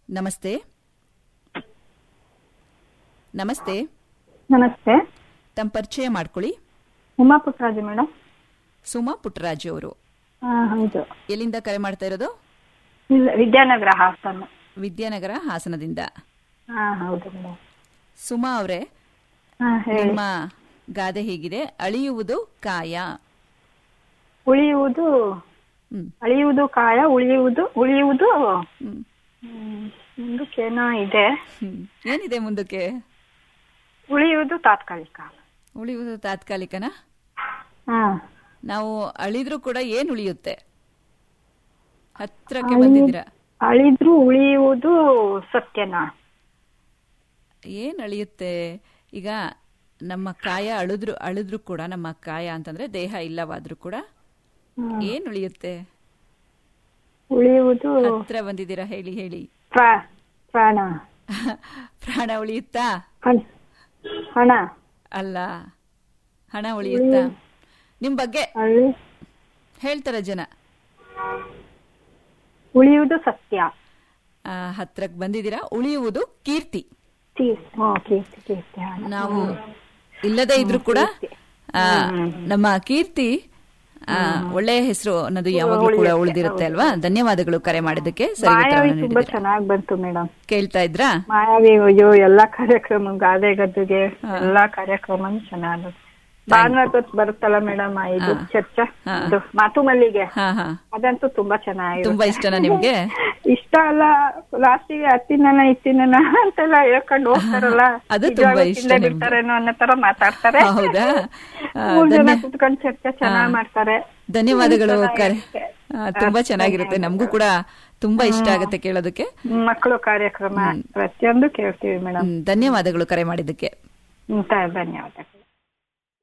ನಮಸ್ತೆ ನಮಸ್ತೆ ನಮಸ್ತೆ ತಮ್ಮ ಪರಿಚಯ ಮಾಡ್ಕೊಳ್ಳಿ ಉಮಾ ಪುಟ್ಟರಾಜು ಮೇಡಮ್ ಸುಮಾ ಪುಟ್ಟರಾಜು ಅವರು ಹಾ ಹೌದು ಎಲ್ಲಿಂದ ಕರೆ ಮಾಡ್ತಾ ಇರೋದು ಇಲ್ಲ ವಿದ್ಯಾನಗರ ಹಾಸನ ವಿದ್ಯಾನಗರ ಹಾಸನದಿಂದ ಹಾ ಹೌದು ಮೇಡಮ್ ಸುಮಾ ಅವರೇ ಹಾ ಹೇಳಿ ನಿಮ್ಮ ಗಾದೆ ಹೀಗಿದೆ ಅಳಿಯುವುದು ಕಾಯ ಉಳಿಯುವುದು ಹ್ಮ್ ಅಳಿಯುವುದು ಕಾಯ ಉಳಿಯುವುದು ಉಳಿಯುವುದು ಹ್ಮ್ ಹ್ಮ್, ಮುಂದಕ್ಕೇನೋ ಇದೆ ಹ್ಮ್. ಏನಿದೆ ಮುಂದಕ್ಕೆ ಉಳಿಯುವುದು ತಾತ್ಕಾಲಿಕ ಉಳಿಯುವುದು ತಾತ್ಕಾಲಿಕನಾ ಹಾ ನಾವು ಅಳಿದ್ರೂ ಕೂಡ ಏನ್ ಉಳಿಯುತ್ತೆ ಹತ್ರಕ್ಕೆ ಬಂದಿದ್ದೀರಾ ಅಳಿದ್ರು ಉಳಿಯುವುದು ಸತ್ಯನಾ ಏನ್ ಅಳಿಯುತ್ತೆ ಈಗ ನಮ್ಮ ಕಾಯ ಅಳಿದ್ರು ಅಳಿದ್ರು ಕೂಡ ನಮ್ಮ ಕಾಯ ಅಂತಂದ್ರೆ ದೇಹ ಇಲ್ಲವಾದ್ರೂ ಕೂಡ ಹ್ಮ್. ಏನ್ ಉಳಿಯುತ್ತೆ ಉಳಿಯುವುದು ಹತ್ರ ಬಂದಿದ್ದೀರಾ ಹೇಳಿ ಹೇಳಿ ಪ್ರಾ- ಪ್ರಾಣ ಪ್ರಾಣ ಉಳಿಯುತ್ತಾ ಹಣ ಹಣ ಅಲ್ಲ ಹಣ ಉಳಿಯುತ್ತಾ ನಿಮ್ ಬಗ್ಗೆ ಅಳಿ ಹೇಳ್ತಾರೆ ಜನ ಉಳಿಯುವುದು ಸತ್ಯ ಆ, ಹತ್ರಕ್ ಬಂದಿದ್ದೀರಾ ಉಳಿಯುವುದು ಕೀರ್ತಿ ತೀ- ಹ್ಮ್, ಕೀರ್ತಿ ಕೀರ್ತಿ ಹಣ. ನಾವು ಇಲ್ಲದೆ ಇದ್ರೂ ಕೂಡ ಆ, ನಮ್ಮ ಕೀರ್ತಿ ಆ, ಒಳ್ಳೆಯ ಹೆಸರು ಅನ್ನೋದು ಯಾವಾಗ್ಲೂ ಕೂಡ ಉಳಿದಿರುತ್ತೆ ಅಲ್ವಾ ಧನ್ಯವಾದಗಳು ಕರೆ ಮಾಡಿದ್ದಕ್ಕೆ ಸರಿ ಮಾಯಾವಿ ಉತ್ತರವನ್ನು ತುಂಬಾ ನೀಡಿದ್ದೀರಾ ಚೆನ್ನಾಗ್ ಬಂತು ಮೇಡಮ್ ಕೇಳ್ತಾ ಇದ್ರಾ ಮಾಯಾವಿ ಅಯ್ಯೋ ಎಲ್ಲಾ ಕಾರ್ಯಕ್ರಮ ಗಾದೆ ಗದ್ದುಗೆ ಎಲ್ಲಾ ಕಾರ್ಯಕ್ರಮ ಚೆನ್ನಾಗ್ ಭಾನುವಾರ ಹೊತ್ತು ಬರುತ್ತಲ್ಲ ಮೇಡಮ್ ಇದು ಚರ್ಚಾ ಹಾ. ಇದು ಮಾತು ಮಲ್ಲಿಗೆ ಹಾ ಹಾ ಅದಂತೂ ತುಂಬಾ ಚೆನ್ನಾಗಿದೆ ತುಂಬಾ ಇಷ್ಟನಾ ನಿಮ್ಗೆ ಇಷ್ಟ ಅಲ್ಲ ಲಾಸ್ಟಿಗೆ ಹತ್ತಿನ ಇತ್ತಿನ ಅಂತೆಲ್ಲ ಹೇಳ್ಕೊಂಡು ಹೋಗ್ತಾರಲ್ಲ ಅದು ನಿಜವಾಗ್ಲೂ ತುಂಬಾ ಇಷ್ಟ ತಿಂದೇ ನಿಮ್ಗೆ. ಬಿಡ್ತಾರೇನೋ ಅನ್ನೋ ತರ ಮಾತಾಡ್ತಾರೆ ಹೌದಾ ಆ, ಮೂರ್ ಜನ ಧನ್ಯ- ಕುತ್ಕೊಂಡು ಚರ್ಚೆ ಚೆನ್ನಾಗ್ ಮಾಡ್ತಾರೆ ಧನ್ಯವಾದಗಳು ಚೆನ್ನಾಗಿರುತ್ತೆ. ಕರೆ ಆ, ತುಂಬಾ ಚೆನ್ನಾಗಿರುತ್ತೆ ನಮಗೂ ಕೂಡ ತುಂಬಾ ಇಷ್ಟ ಆಗುತ್ತೆ ಕೇಳೋದಕ್ಕೆ ಮಕ್ಕಳು ಕಾರ್ಯಕ್ರಮ ಪ್ರತಿಯೊಂದು ಕೇಳ್ತೀವಿ ಮೇಡಮ್ ಹ್ಮ್, ಧನ್ಯವಾದಗಳು ಕರೆ ಮಾಡಿದ್ದಕ್ಕೆ ಹ್ಮ್ ಧನ್ಯವಾದ